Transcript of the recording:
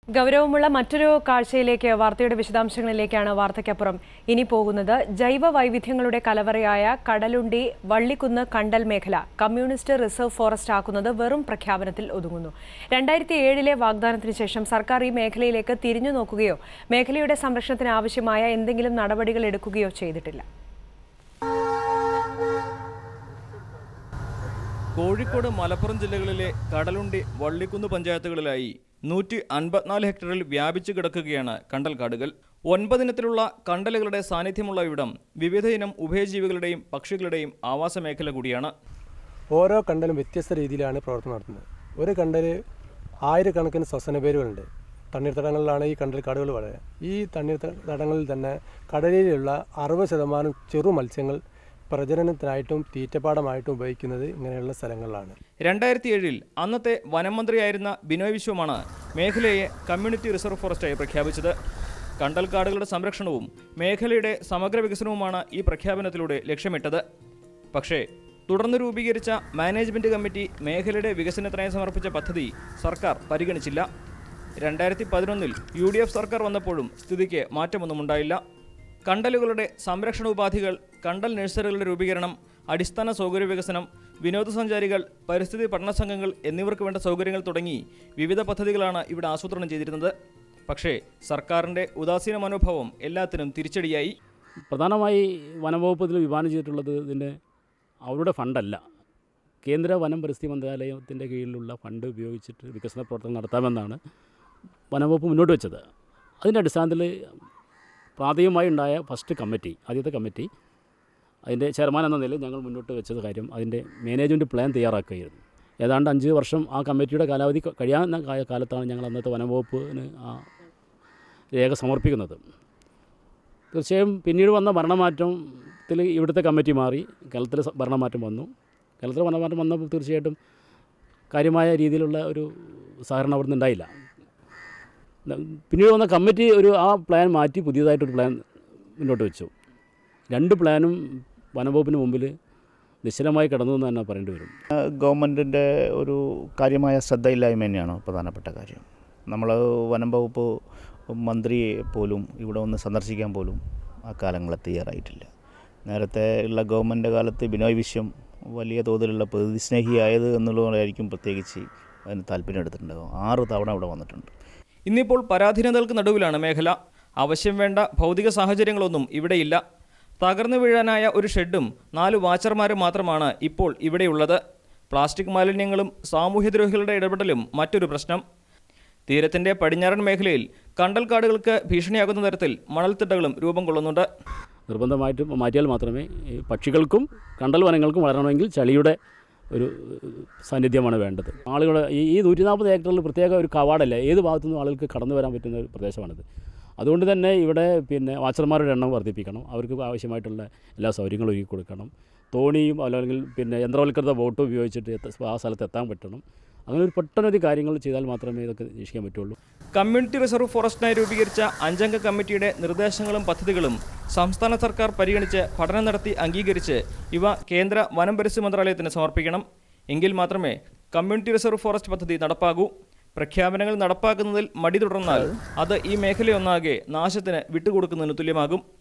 ഗൗരവമുള്ള മറ്റൊരു കാഴ്ചയിലേക്ക് വാർത്തയുടെ വിശദാംശങ്ങളിലേക്കാണ് വാർത്തയ്ക്കപ്പുറം ഇനി പോകുന്നത് ജൈവ വൈവിധ്യങ്ങളുടെ കലവറയായ കടലുണ്ടി വള്ളിക്കുന്ന് കണ്ടൽ മേഖല കമ്മ്യൂണിസ്റ്റ് റിസർവ് ഫോറസ്റ്റ് ആക്കുന്നത് വെറും പ്രഖ്യാപനത്തിൽ ഒതുങ്ങുന്നു രണ്ടായിരത്തി ഏഴിലെ വാഗ്ദാനത്തിന് ശേഷം സർക്കാർ ഈ മേഖലയിലേക്ക് തിരിഞ്ഞു നോക്കുകയോ മേഖലയുടെ സംരക്ഷണത്തിന് ആവശ്യമായ എന്തെങ്കിലും നടപടികൾ എടുക്കുകയോ ചെയ്തിട്ടില്ല കോഴിക്കോട് മലപ്പുറം ജില്ലകളിലെ കടലുണ്ടി വള്ളിക്കുന്ന് പഞ്ചായത്തുകളിലായി നൂറ്റി അൻപത്തിനാല് ഹെക്ടറിൽ വ്യാപിച്ചു കിടക്കുകയാണ് കണ്ടൽക്കാടുകൾ ഒൻപതിനത്തിലുള്ള കണ്ടലുകളുടെ സാന്നിധ്യമുള്ള ഇവിടം വിവിധയിനം ഉഭയജീവികളുടെയും പക്ഷികളുടെയും ആവാസ മേഖല കൂടിയാണ് ഓരോ കണ്ടലും വ്യത്യസ്ത രീതിയിലാണ് പ്രവർത്തനം നടത്തുന്നത് ഒരു കണ്ടൽ ആയിരക്കണക്കിന് ശ്വസന പേരുകളുണ്ട് തണ്ണീർത്തടങ്ങളിലാണ് ഈ കണ്ടൽ കാടുകൾ വളരെ ഈ തണ്ണീർത്തടങ്ങളിൽ തന്നെ കടലിലുള്ള അറുപത് ശതമാനം ചെറു മത്സ്യങ്ങൾ പ്രജനനത്തിനായിട്ടും തീറ്റപ്പാടമായിട്ടും ഉപയോഗിക്കുന്നത് ഇങ്ങനെയുള്ള സ്ഥലങ്ങളിലാണ് രണ്ടായിരത്തി ഏഴിൽ അന്നത്തെ വനം മന്ത്രിയായിരുന്ന ബിനോയ് വിശ്വമാണ് മേഖലയെ കമ്മ്യൂണിറ്റി റിസർവ് ഫോറസ്റ്റായി പ്രഖ്യാപിച്ചത് കണ്ടൽക്കാടുകളുടെ സംരക്ഷണവും മേഖലയുടെ സമഗ്ര വികസനവുമാണ് ഈ പ്രഖ്യാപനത്തിലൂടെ ലക്ഷ്യമിട്ടത് പക്ഷേ തുടർന്ന് രൂപീകരിച്ച മാനേജ്മെന്റ് കമ്മിറ്റി മേഖലയുടെ വികസനത്തിനായി സമർപ്പിച്ച പദ്ധതി സർക്കാർ പരിഗണിച്ചില്ല രണ്ടായിരത്തി പതിനൊന്നിൽ യു ഡി എഫ് സർക്കാർ വന്നപ്പോഴും സ്ഥിതിക്ക് മാറ്റമൊന്നും ഉണ്ടായില്ല കണ്ടലുകളുടെ സംരക്ഷണ ഉപാധികൾ കണ്ടൽ നഴ്സറികളുടെ രൂപീകരണം അടിസ്ഥാന സൗകര്യ വികസനം വിനോദസഞ്ചാരികൾ പരിസ്ഥിതി പഠന സംഘങ്ങൾ എന്നിവർക്ക് വേണ്ട സൗകര്യങ്ങൾ തുടങ്ങി വിവിധ പദ്ധതികളാണ് ഇവിടെ ആസൂത്രണം ചെയ്തിരുന്നത് പക്ഷേ സർക്കാരിൻ്റെ ഉദാസീന മനോഭാവം എല്ലാത്തിനും തിരിച്ചടിയായി പ്രധാനമായി വനംവകുപ്പ് ഇതിൽ വിഭാവനം ചെയ്തിട്ടുള്ളത് ഇതിൻ്റെ അവരുടെ ഫണ്ടല്ല കേന്ദ്ര വനം പരിസ്ഥിതി മന്ത്രാലയത്തിൻ്റെ കീഴിലുള്ള ഫണ്ട് ഉപയോഗിച്ചിട്ട് വികസന പ്രവർത്തനം നടത്താമെന്നാണ് വനംവകുപ്പ് മുന്നോട്ട് വെച്ചത് അതിൻ്റെ അടിസ്ഥാനത്തിൽ പ്രാഥമികമായി ഉണ്ടായ ഫസ്റ്റ് കമ്മിറ്റി ആദ്യത്തെ കമ്മിറ്റി അതിൻ്റെ ചെയർമാൻ എന്ന നിലയിൽ ഞങ്ങൾ മുന്നോട്ട് വെച്ചത് കാര്യം അതിൻ്റെ മാനേജ്മെൻറ്റ് പ്ലാൻ തയ്യാറാക്കുകയായിരുന്നു ഏതാണ്ട് അഞ്ച് വർഷം ആ കമ്മിറ്റിയുടെ കാലാവധി ക- കഴിയാവുന്ന കാ- കാലത്താണ് ഞങ്ങൾ അന്നത്തെ വനംവകുപ്പിന് ആ രേഖ സമർപ്പിക്കുന്നത് തീർച്ചയായും പിന്നീട് വന്ന ഭരണമാറ്റത്തിൽ ഇവിടുത്തെ കമ്മിറ്റി മാറി കേരളത്തിൽ സ- ഭരണമാറ്റം വന്നു കേരളത്തിൽ ഭരണമാറ്റം വന്നപ്പോൾ തീർച്ചയായിട്ടും കാര്യമായ രീതിയിലുള്ള ഒരു സഹകരണം അവിടെ ഉണ്ടായില്ല ന- പിന്നീട് വന്ന കമ്മിറ്റി ഒരു ആ പ്ലാൻ മാറ്റി പുതിയതായിട്ടൊരു പ്ലാൻ മുന്നോട്ട് വെച്ചു രണ്ട് പ്ലാനും വനംവകുപ്പിന് മുമ്പിൽ നിശ്ചലമായി കിടന്നു എന്ന് തന്നെ പറയേണ്ടി വരും ഗവൺമെൻറ്റിൻ്റെ ഒരു കാര്യമായ ശ്രദ്ധയില്ലായ്മ തന്നെയാണ് പ്രധാനപ്പെട്ട കാര്യം നമ്മൾ വനം വകുപ്പ് മന്ത്രിയെ പോലും ഇവിടെ ഒന്ന് സന്ദർശിക്കാൻ പോലും ആ കാലങ്ങളിൽ തയ്യാറായിട്ടില്ല നേരത്തെ ഉള്ള ഗവൺമെൻറ് കാലത്ത് ബിനോയ് വിശ്വം വലിയ തോതിലുള്ള പ്രതിസ്നേഹിയായത് എന്നുള്ളതായിരിക്കും പ്രത്യേകിച്ച് അതിന് താല്പര്യം എടുത്തിട്ടുണ്ടാകും ആറ് തവണ ഇവിടെ വന്നിട്ടുണ്ട് ഇന്നിപ്പോൾ പരാധീനതകൾക്ക് നടുവിലാണ് മേഖല ആവശ്യം വേണ്ട ഭൗതിക സാഹചര്യങ്ങളൊന്നും ഇവിടെയില്ല തകർന്നു വീഴാനായ ഒരു ഷെഡും നാല് വാച്ചർമാരും മാത്രമാണ് ഇപ്പോൾ ഇവിടെയുള്ളത് പ്ലാസ്റ്റിക് മാലിന്യങ്ങളും സാമൂഹ്യദ്രോഹികളുടെ ഇടപെടലും മറ്റൊരു പ്രശ്നം തീരത്തിന്റെ പടിഞ്ഞാറൻ മേഖലയിൽ കണ്ടൽക്കാടുകൾക്ക് ഭീഷണിയാകുന്ന തരത്തിൽ മണൽത്തിട്ടകളും രൂപം കൊള്ളുന്നുണ്ട് നിർബന്ധമായിട്ട് മാറ്റിയാൽ മാത്രമേ ഈ പക്ഷികൾക്കും കണ്ടൽ വനങ്ങൾക്കും വളരണമെങ്കിൽ ചളിയുടെ ഒരു സാന്നിധ്യമാണ് വേണ്ടത് ആളുകൾ ഈ ഈ നൂറ്റി നാൽപ്പത് ഏക്കറിൽ പ്രത്യേക ഒരു കവാടല്ല ഏത് ഭാഗത്തു നിന്നും ആളുകൾക്ക് കടന്നു വരാൻ പറ്റുന്ന ഒരു പ്രദേശമാണിത് അതുകൊണ്ട് തന്നെ ഇവിടെ പിന്നെ വാച്ചർമാരുടെ എണ്ണം വർദ്ധിപ്പിക്കണം അവർക്ക് ആവശ്യമായിട്ടുള്ള എല്ലാ സൗകര്യങ്ങളും ഒരുക്കി കൊടുക്കണം തോണിയും അല്ലെങ്കിൽ പിന്നെ യന്ത്രവൽകൃത ബോട്ടും ഉപയോഗിച്ചിട്ട് എത്ത- ആ സ്ഥലത്ത് എത്താൻ പറ്റണം അങ്ങനെ ഒരു പെട്ടെന്നൊരു കാര്യങ്ങൾ ചെയ്താൽ മാത്രമേ ഇതൊക്കെ നിരീക്ഷിക്കാൻ പറ്റുള്ളൂ കമ്മ്യൂണിറ്റി റിസർവ് ഫോറസ്റ്റിനായി രൂപീകരിച്ച അഞ്ചംഗ കമ്മിറ്റിയുടെ നിർദ്ദേശങ്ങളും പദ്ധതികളും സംസ്ഥാന സർക്കാർ പരിഗണിച്ച് പഠനം നടത്തി അംഗീകരിച്ച് ഇവ കേന്ദ്ര വനം പരിസ്ഥിതി മന്ത്രാലയത്തിന് സമർപ്പിക്കണം എങ്കിൽ മാത്രമേ കമ്മ്യൂണിറ്റി റിസർവ് ഫോറസ്റ്റ് പദ്ധതി നടപ്പാകൂ പ്രഖ്യാപനങ്ങൾ നടപ്പാക്കുന്നതിൽ മടി തുടർന്നാൽ അത് ഈ മേഖലയൊന്നാകെ നാശത്തിന് വിട്ടുകൊടുക്കുന്നതിന് തുല്യമാകും